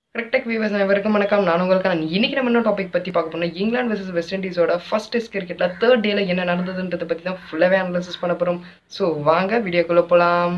cricket viewers அனைவருக்கும் வணக்கம் நான் உங்களுக்கான இன்னைக்கு நம்ம என்ன டாபிக் பற்றி பார்க்க போனால் இங்கிலாந்து vs வெஸ்ட் இண்டீஸோட ஃபர்ஸ்ட் டெஸ்ட் கிரிக்கெட்டில் தேர்ட் டேல என்ன நடந்ததுன்றதை பற்றி தான் ஃபுல்லாகவே அனலிசிஸ் பண்ண போகிறோம் ஸோ வாங்க வீடியோக்குள்ளே போகலாம்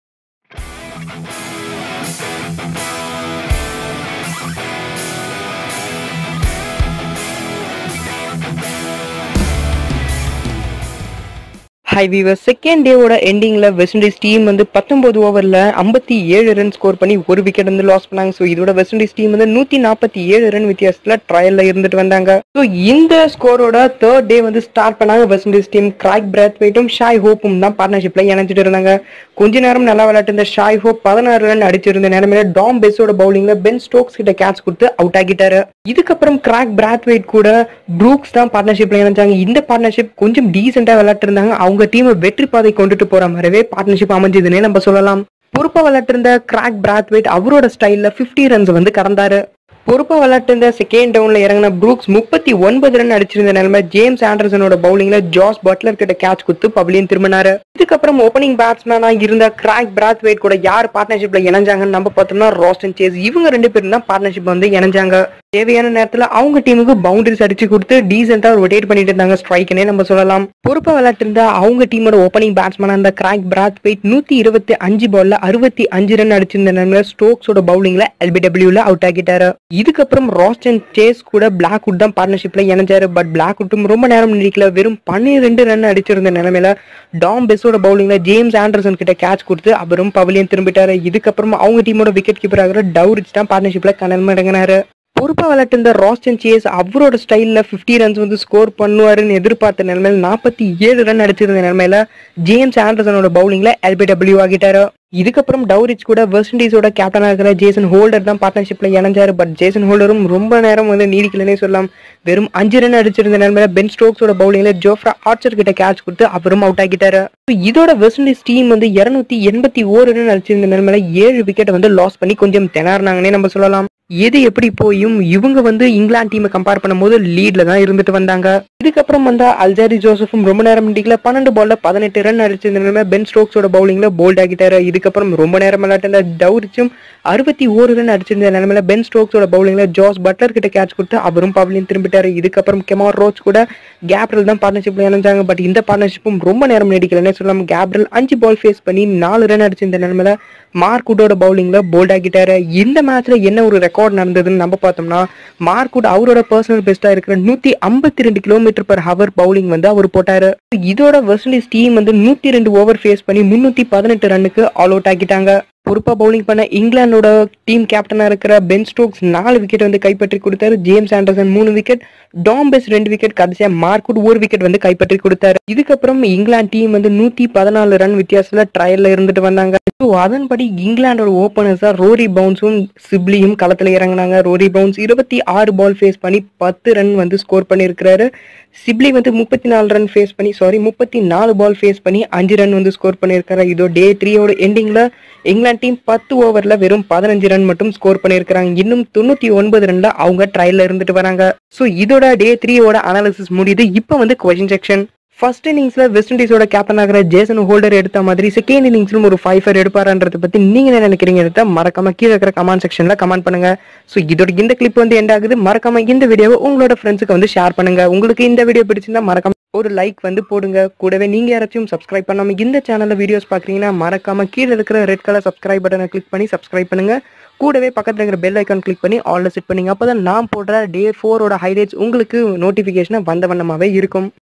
ஹை வீவர் செகண்ட் டேவோட எண்டிங்கில் வெஸ்ட் இண்டீஸ் டீம் வந்து பத்தொன்பது ஓவரில் ஐம்பத்தி ஏழு ரன் ஸ்கோர் பண்ணி ஒரு விக்கெட் வந்து லாஸ் பண்ணாங்க ஸோ இதோட வெஸ்ட் இண்டீஸ் டீம் வந்து நூற்றி நாற்பத்தி ஏழு ரன் வித்தியாசத்தில் ட்ரையலில் இருந்துட்டு வந்தாங்க ஸோ இந்த ஸ்கோரோட தேர்ட் டே வந்து ஸ்டார்ட் பண்ணாங்க வெஸ்ட் இண்டீஸ் டீம் கிராக் பிராத் வெயிட்டும் ஷாய் ஹோப்பும் தான் பார்ட்னர்ஷிப்பில் இணைஞ்சிட்டு இருந்தாங்க கொஞ்ச நேரம் நல்லா விளையாட்டு இருந்த ஷாய் ஹோப் பதினாறு ரன் அடிச்சிருந்த நேரமே டாம் பெஸோட பவுலிங்ல பென் ஸ்டோக்ஸ் கிட்ட கேட்ச் கொடுத்து அவுட் ஆகிட்டாரு இதுக்கப்புறம் கிராக் பிராத் வெயிட் கூட ப்ரூக்ஸ் தான் பார்ட்னர்ஷிப்ல இணைஞ்சாங்க இந்த பார்ட்னர்ஷிப் கொஞ்சம் டீசெண்டா விளையாட்டு இருந்தாங்க அவங்க டீமை வெற்றி பாதை கொண்டுட்டு போற மாதிரிவே பார்ட்னர்ஷிப் அமைஞ்சதுன்னே நம்ம சொல்லலாம் பொறுப்பா விளையாட்டு இருந்த கிராக் பிராத் வெயிட் அவரோட ஸ்டைல்ல 50 ரன்ஸ் வந்து கறந்தாரு பொறுப்பா விளையாட்டு இருந்த செகண்ட் டவுன்ல இறங்கின ப்ரூக்ஸ் முப்பத்தி ஒன்பது ரன் அடிச்சிருந்த நிலைமை ஜேம்ஸ் ஆண்டர்சனோட பவுலிங்ல ஜாஸ் பட்லர் கிட்ட கேட்ச் கொடுத்து பப்ளியன் திரும்பினாரு இதுக்கப்புறம் ஓப்பனிங் பேட்ஸ்மேனா இருந்த கிராக் பிராத் வெயிட் கூட யார் பார்ட்னர்ஷிப்ல இணைஞ்சாங்கன்னு நம்ம பார்த்தோம்னா ராஸ்டன் சேஸ் இவங்க ரெண்டு பேரும் தான் பார்ட்னர்ஷிப் வந்து இணைஞ்சாங்க தேவையான நேரத்துல அவங்க டீமுக்கு பவுண்டரிஸ் அடிச்சு கொடுத்து டீசெண்டா ரொட்டேட் பண்ணிட்டு இருந்தாங்க ஸ்ட்ரைக்னே நம்ம சொல்லலாம் பொறுப்பா விளையாட்டு இருந்த அவங்க டீமோட ஓப்பனிங் பேட்ஸ்மேனா இருந்த கிராக் பிராத் வெயிட் நூத்தி இருபத்தி அஞ்சு பால்ல அறுபத்தி அஞ்சு ரன் அடிச்சிருந்த நிலைமையில ஸ்டோக்ஸோட பவுலிங்ல எல்பிடபிள்யூல அவுட் ஆகிட்டாரு இதுக்கப்புறம் ராஸ்டன் சேஸ் கூட பிளாக்வுட் தான் பார்ட்னர்ஷிப்ல இணைஞ்சாரு பட் பிளாக்வுட்டும் ரொம்ப நேரம் நிற்கல வெறும் பன்னிரெண்டு ரன் அடிச்சிருந்த நிலைமையில டாம் பெஸோட பவுலிங்ல ஜேம்ஸ் ஆண்டர்சன் கிட்ட கேட்ச் கொடுத்து அவரும் பவலியன் திரும்பிட்டாரு இதுக்கப்புறம் அவங்க டீமோட விக்கெட் கீப்பர் ஆகிற டவுரிச் தான் பார்ட்னர்ஷிப்ல கனல் மடங்கினாரு பொறுப்பா விளையாட்டு இருந்த ராஸ்டன் சேஸ் அவரோட ஸ்டைல்ல 50 ரன்ஸ் வந்து ஸ்கோர் பண்ணுவாருன்னு எதிர்பார்த்த நிலைமையில நாற்பத்தி ஏழு ரன் அடிச்சிருந்த நிலைமையில ஜேம்ஸ் ஆண்டர்சனோட பவுலிங்ல எல்பிடபிள்யூ ஆகிட்டாரு இதுக்கப்புறம் டவுரிச் கூட வெஸ்ட் இண்டீஸோட கேப்டனா இருக்கிற ஜேசன் ஹோல்டர் தான் பார்ட்னர்ஷிப்ல இணைஞ்சாரு பட் ஜேசன் ஹோல்டரும் ரொம்ப நேரம் வந்து நீடிக்கலனே சொல்லலாம் வெறும் அஞ்சு ரன் அடிச்சிருந்த நிலைமையில பென் ஸ்டோக்ஸோட பவுலிங்ல ஜோஃப்ரா ஆர்ச்சர் கிட்ட கேட்ச் கொடுத்து அவரும் அவுட் ஆகிட்டாரு So இதோட வெஸ்ட் இண்டீஸ் டீம் வந்து இருநூத்தி எண்பத்தி ஓரு ரன் அடிச்சிருந்த நிலைமையில ஏழு விக்கெட் வந்து லாஸ் பண்ணி கொஞ்சம் திணறினாங்கன்னே நம்ம சொல்லலாம் எது எப்படி போயும் இவங்க வந்து இங்கிலாந்து டீமை கம்பேர் பண்ணும்போது லீட்ல தான் இருந்துட்டு வந்தாங்க இதுக்கப்புறம் வந்த அல்ஜாரி ஜோசஃபும் ரொம்ப நேரம் நிக்கல பன்னெண்டு பால்ல பதினெட்டு ரன் அடிச்சிருந்த நிலைமை பென் ஸ்டோக்ஸோட பவுலிங்ல போல்ட் ஆகிட்டாரு இதுக்கப்புறம் ரொம்ப நேரம் விளையாட்டு இருந்த டவுரிச்சும் அறுபத்தி ஓரு ரன் அடிச்சிருந்த நிலைமையில பென் ஸ்டோக்ஸோட பவுலிங்ல ஜாஸ் பட்லர் கிட்ட கேட்ச் கொடுத்து அவரும் பவுலிங் திரும்பிட்டாரு இதுக்கப்புறம் கெமார் ரோச் கூட கேப்ரல் தான் பார்ட்னர்ஷிப்ல இணைஞ்சாங்க பட் இந்த பார்ட்னர்ஷிப்பும் ரொம்ப நேரம் நீடிக்கலன்னே சொல்லலாம் கேப்ரல் அஞ்சு பால் ஃபேஸ் பண்ணி நாலு ரன் அடிச்சிருந்த நிலைமையில மார்க்குட்டோட பவுலிங்ல போல்ட் ஆகிட்டாரு இந்த மேட்ச்ல என்ன ஒரு ரெக்கார்ட் நடந்ததுன்னு நம்ம பார்த்தோம்னா மார்க்குட் அவரோட பர்சனல் பெஸ்டா இருக்கிற நூத்தி ஐம்பத்தி ரெண்டு கிலோமீட்டர் பர் ஹவர் பவுலிங் வந்து அவர் போட்டாரு இதோட வெஸ்ட் இண்டீஸ் டீம் வந்து நூத்தி ரெண்டு ஓவர் ஃபேஸ் பண்ணி முன்னூத்தி பதினெட்டு ரன்னுக்கு ஆல் அவுட் ஆகிட்டாங்க பொறுப்பா பவுலிங் பண்ண இங்கிலாந்தோட டீம் கேப்டனா இருக்கிற பென் ஸ்டோக்ஸ் நாலு விக்கெட் வந்து கைப்பற்றி கொடுத்தாரு ஜேம்ஸ் ஆண்டர்சன் மூணு விக்கெட் டாம்பெஸ் ரெண்டு விக்கெட் கடைசியா மார்க்குட் ஒரு விக்கெட் வந்து கைப்பற்றி கொடுத்தாரு இதுக்கப்புறம் இங்கிலாந்து டீம் வந்து நூத்தி பதினாலு ரன் வித்தியாசத்துல ட்ரையல்ல இருந்துட்டு வந்தாங்க ஸோ அதன்படி இங்கிலாந்தோட ஓப்பனர்ஸா ரோரி பவுன்ஸும் சிப்லியும் களத்துல இறங்குனாங்க ரோரி பவுன்ஸ் இருபத்தி ஆறு பால் ஃபேஸ் பண்ணி பத்து ரன் வந்து ஸ்கோர் பண்ணியிருக்கிறாரு சிப்லி வந்து முப்பத்தி நாலு ரன் ஃபேஸ் பண்ணி சாரி முப்பத்தி நாலு பால் ஃபேஸ் பண்ணி அஞ்சு ரன் வந்து ஸ்கோர் பண்ணியிருக்காரு இதோ டே த்ரீயோட எண்டிங்ல இங்கிலாந்து டீம் பத்து ஓவர்ல வெறும் பதினஞ்சு ரன் மட்டும் ஸ்கோர் பண்ணியிருக்காங்க இன்னும் தொண்ணூத்தி ஒன்பது ரன்ல அவங்க ட்ரையல்ல இருந்துட்டு வராங்க ஸோ இதோட டே த்ரீயோட அனாலிசிஸ் முடியுது இப்போ வந்து கொஸ்டின் செக்ஷன் ஃபர்ஸ்ட் இன்னிங்ஸ்ல வெஸ்ட் இண்டீஸோட கேப்டன் ஆகிற ஜேசன் ஹோல்டர் எடுத்த மாதிரி செகண்ட் இன்னிங்ஸ்லும் ஒரு ஃபைவ் ஃபர் எடுப்பாரன்றத பத்தி நீங்க என்ன நினைக்கிறீங்க எடுத்தா மறக்காம கீழே இருக்கிற கமெண்ட் செக்ஷன்ல கமெண்ட் பண்ணுங்க ஸோ இதோட இந்த கிளிப் வந்து எண்ட் ஆகுது மறக்காம இந்த வீடியோவை உங்களோட ஃப்ரெண்ட்ஸுக்கு வந்து ஷேர் பண்ணுங்க உங்களுக்கு இந்த வீடியோ பிடிச்சிருந்தா மறக்காம ஒரு லைக் வந்து போடுங்க கூடவே நீங்க யாராச்சும் சப்ஸ்கிரைப் பண்ணாம இந்த சேனல்ல வீடியோஸ் பாக்குறீங்கன்னா மறக்காம கீழே இருக்கிற ரெட் கலர் சப்ஸ்கிரைப் பட்டனை கிளிக் பண்ணி சப்ஸ்கிரைப் பண்ணுங்க கூடவே பக்கத்துல இருக்கிற பெல் ஐக்கான் கிளிக் பண்ணி ஆல்ல செட் பண்ணுங்க அப்பதான் நான் போடுற டே ஃபோரோட ஹைலைட்ஸ் உங்களுக்கு நோட்டிபிகேஷன் வந்த வண்ணமாவே இருக்கும்